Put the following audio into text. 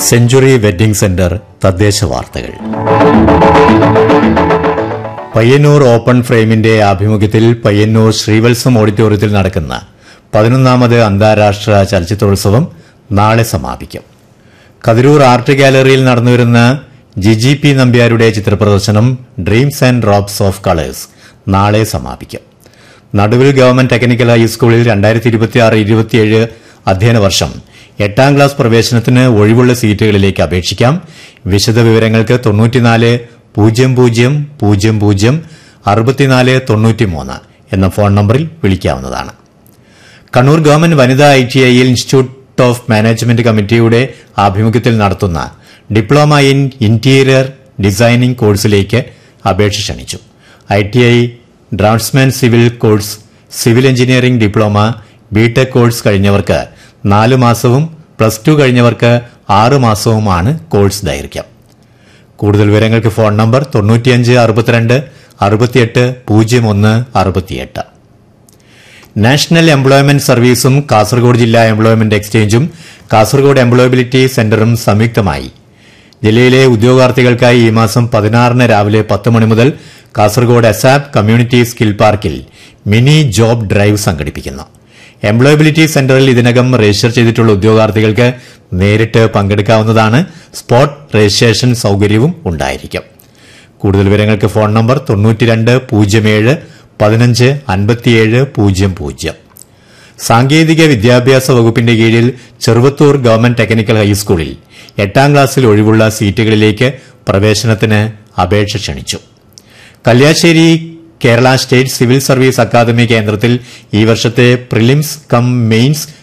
century wedding centre തദ്ദേശ വാർത്തകൾ Payyanur open ഫ്രെയിമിന്റെ ആഭിമുഖ്യത്തിൽ പയ്യന്നൂർ ശ്രീവത്സം ഓഡിറ്റോറിയത്തിൽ നടക്കുന്ന പതിനൊന്നാമത് അന്താരാഷ്ട്ര ചലച്ചിത്രോത്സവം നാളെ സമാപിക്കും കതിരൂർ ആർട്ട് ഗാലറിയിൽ നടന്നുവരുന്ന ജിജി പി നമ്പ്യാരുടെ ചിത്രപ്രദർശനം dreams and drops of colours നാളെ സമാപിക്കും നടുവിൽ ഗവൺമെന്റ് ടെക്നിക്കൽ ഹൈസ്കൂളിൽ രണ്ടായിരത്തി ഇരുപത്തിയാറ് ഇരുപത്തിയേഴ് അധ്യയന വർഷം എട്ടാം ക്ലാസ് പ്രവേശനത്തിന് ഒഴിവുള്ള സീറ്റുകളിലേക്ക് അപേക്ഷിക്കാം വിശദ വിവരങ്ങൾക്ക് തൊണ്ണൂറ്റിനാല് പൂജ്യം പൂജ്യം പൂജ്യം പൂജ്യം അറുപത്തിനാല് തൊണ്ണൂറ്റിമൂന്ന് എന്ന ഫോൺ നമ്പറിൽ വിളിക്കാവുന്നതാണ് കണ്ണൂർ ഗവൺമെന്റ് വനിതാ ഐ ടി ഐയിൽ ഇൻസ്റ്റിറ്റ്യൂട്ട് ഓഫ് മാനേജ്മെന്റ് കമ്മിറ്റിയുടെ ആഭിമുഖ്യത്തിൽ നടത്തുന്ന ഡിപ്ലോമ ഇൻ ഇന്റീരിയർ ഡിസൈനിംഗ് കോഴ്സിലേക്ക് അപേക്ഷ ക്ഷണിച്ചു I T I draughtsman civil course civil engineering diploma BTech course കഴിഞ്ഞവർക്ക് നാല് മാസവും പ്ലസ് ടു കഴിഞ്ഞവർക്ക് ആറ് മാസവുമാണ് കോഴ്സ് ദൈർഘ്യം കൂടുതൽ വിവരങ്ങൾക്ക് ഫോൺ നമ്പർ തൊണ്ണൂറ്റിയഞ്ച് അറുപത്തിരണ്ട് അറുപത്തിയെട്ട് പൂജ്യം ഒന്ന് അറുപത്തിയെട്ട് നാഷണൽ എംപ്ലോയ്മെന്റ് സർവീസും കാസർഗോഡ് ജില്ലാ എംപ്ലോയ്മെന്റ് എക്സ്ചേഞ്ചും കാസർഗോഡ് എംപ്ലോയബിലിറ്റി സെന്ററും സംയുക്തമായി ജില്ലയിലെ ഉദ്യോഗാർത്ഥികൾക്കായി ഈ മാസം പതിനാറിന് രാവിലെ പത്ത് മണി മുതൽ കാസർഗോഡ് അസാപ് കമ്മ്യൂണിറ്റി സ്കിൽ പാർക്കിൽ മിനി ജോബ് ഡ്രൈവ് സംഘടിപ്പിക്കുന്നു എംപ്ലോയബിലിറ്റി സെന്ററിൽ ഇതിനകം രജിസ്റ്റർ ചെയ്തിട്ടുള്ള ഉദ്യോഗാർത്ഥികൾക്ക് നേരിട്ട് പങ്കെടുക്കാവുന്നതാണ് സ്പോട്ട് രജിസ്ട്രേഷൻ സൌകര്യവും ഉണ്ടായിരിക്കും കൂടുതൽ വിവരങ്ങൾക്ക് ഫോൺ നമ്പർ തൊണ്ണൂറ്റിരണ്ട് പൂജ്യം ഏഴ് പതിനഞ്ച് അൻപത്തിയേഴ് പൂജ്യം പൂജ്യം സാങ്കേതിക വിദ്യാഭ്യാസ വകുപ്പിന്റെ കീഴിൽ ചെറുവത്തൂർ ഗവൺമെന്റ് ടെക്നിക്കൽ ഹൈസ്കൂളിൽ എട്ടാം ക്ലാസ്സിൽ ഒഴിവുള്ള സീറ്റുകളിലേക്ക് പ്രവേശനത്തിന് അപേക്ഷ ക്ഷണിച്ചു Kalliasseri Kerala state civil service academy കേന്ദ്രത്തിൽ ഈ വർഷത്തെ പ്രിലിംസ് കം മെയിൻസ്